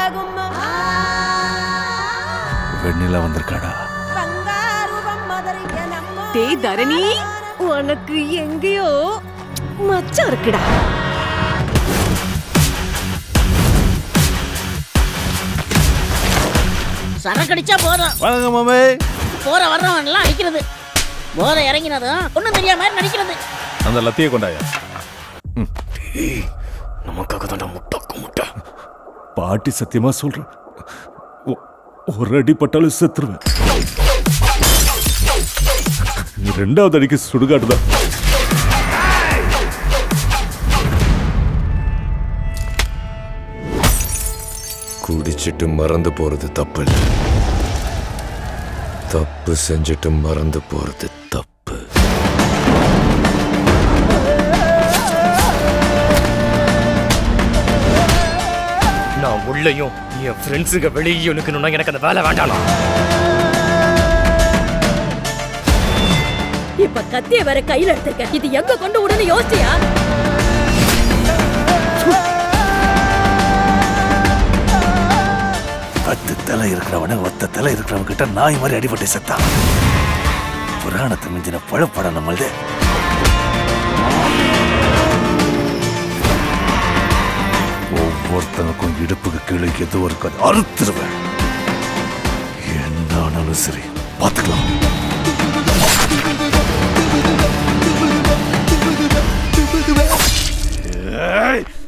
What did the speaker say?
வெண்ணிலா வந்திருக்காடா டேய் தரணி உனக்கு எங்கேயோ மச்சம் இருக்குடா சரக்கடிச்சா போதும் வணக்கம் மாமே போற வர்றவன் எல்லாம் அடிக்கிறது போதை இறங்கினதும் ஒண்ணும் தெரியாம மாதிரி நடிக்கிறது அந்த லத்தியை கொண்டாயா நமக்காக தான் முட்டாக்கு முட்டை பாட்டி சத்தியமா சொல்றேன் ஒ- ஒரு அடி பட்டாலும் செத்துருவேன் இது ரெண்டாவது அடிக்கு சுடுகாடு தான் குடிச்சிட்டு மறந்து போறது தப்பு இல்ல தப்பு செஞ்சுட்டு மறந்து போறது தப்பு நான் உள்ளேயும் என் ஃப்ரெண்ட்ஸுக்கு வெளியே நிற்கணும்னா எனக்கு அந்த வேலை வேண்டாம் இப்ப கத்திய வேற கையில எடுத்திருக்க இது எங்க கொண்டு விடுன்னு யோசிச்சியா பத்து தலை இருக்கிறவன ஒத்த தலை இருக்கிறவன் கிட்ட நாய் மாதிரி அடிபட்டு செத்தான் புராணத்தை மிஞ்சின பழப்படம் நம்மளது ஒவ்வொருத்தனுக்கும் இடுப்புக்கு கீழே எதுவும் இருக்காது அறுத்துருவேன் என்ன ஆனாலும் சரி பார்த்துக்கலாம் ஏய்